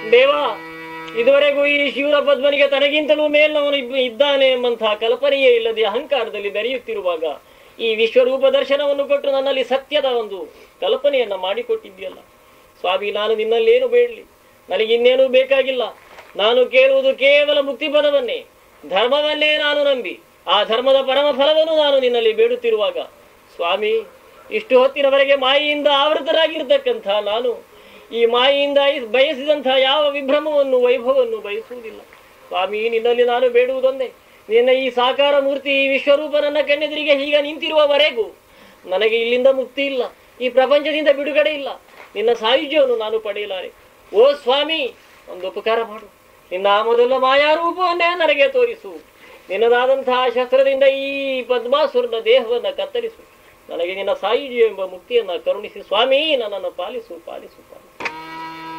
ದೇವಾ ಇದುವರೆಗೂ ಈ ಶಿವರ ಪದ್ಮನಿಗೆ ತನಗಿಂತಲೂ ಮೇಲ್ನವನು ಇಬ್ಬ- ಇದ್ದಾನೆ ಎಂಬಂತಹ ಕಲ್ಪನೆಯೇ ಇಲ್ಲದೆ ಅಹಂಕಾರದಲ್ಲಿ ಬೆರೆಯುತ್ತಿರುವಾಗ ಈ ವಿಶ್ವರೂಪ ದರ್ಶನವನ್ನು ಕೊಟ್ಟು ನನ್ನಲ್ಲಿ ಸತ್ಯದ ಒಂದು ಕಲ್ಪನೆಯನ್ನ ಮಾಡಿಕೊಟ್ಟಿದ್ಯಲ್ಲ ಸ್ವಾಮಿ ನಾನು ನಿನ್ನಲ್ಲೇನು ಬೇಡಲಿ ನನಗಿನ್ನೇನೂ ಬೇಕಾಗಿಲ್ಲ ನಾನು ಕೇಳುವುದು ಕೇವಲ ಮುಕ್ತಿ ಪದವನ್ನೇ ಧರ್ಮವನ್ನೇ ನಾನು ನಂಬಿ ಆ ಧರ್ಮದ ಪರಮ ಫಲವನ್ನು ನಾನು ನಿನ್ನಲ್ಲಿ ಬೇಡುತ್ತಿರುವಾಗ ಸ್ವಾಮಿ ಇಷ್ಟು ಹೊತ್ತಿನವರೆಗೆ ಮಾಯೆಯಿಂದ ಆವೃತರಾಗಿರ್ತಕ್ಕಂಥ ನಾನು ಈ ಮಾಯೆಯಿಂದ ಐ- ಬಯಸಿದಂತಹ ಯಾವ ವಿಭ್ರಮವನ್ನು ವೈಭವವನ್ನು ಬಯಸುವುದಿಲ್ಲ ಸ್ವಾಮಿ ನಿನ್ನಲ್ಲಿ ನಾನು ಬೇಡುವುದೊಂದೇ ನಿನ್ನ ಈ ಸಾಕಾರ ಮೂರ್ತಿ ಈ ವಿಶ್ವರೂಪ ನನ್ನ ಕಣ್ಣೆದುರಿಗೆ ಹೀಗೆ ನಿಂತಿರುವವರೆಗೂ ನನಗೆ ಇಲ್ಲಿಂದ ಮುಕ್ತಿ ಇಲ್ಲ ಈ ಪ್ರಪಂಚದಿಂದ ಬಿಡುಗಡೆ ಇಲ್ಲ ನಿನ್ನ ಸಾಯುಜ್ಯವನ್ನು ನಾನು ಪಡೆಯಲಾರೆ ಓ ಸ್ವಾಮಿ ಒಂದು ಉಪಕಾರ ಮಾಡು ನಿನ್ನ ಆ ಮೊದಲ ಮಾಯಾರೂಪವನ್ನೇ ನನಗೆ ತೋರಿಸು ನಿನ್ನದಾದಂತಹ ಶಸ್ತ್ರದಿಂದ ಈ ಪದ್ಮಾಸುರನ ದೇಹವನ್ನು ಕತ್ತರಿಸು ನನಗೆ ನಿನ್ನ ಸಾಯುಜ್ಯ ಎಂಬ ಮುಕ್ತಿಯನ್ನ ಕರುಣಿಸಿ ಸ್ವಾಮಿ ನನ್ನನ್ನು ಪಾಲಿಸು ಪಾಲಿಸು ಪಾಲಿಸು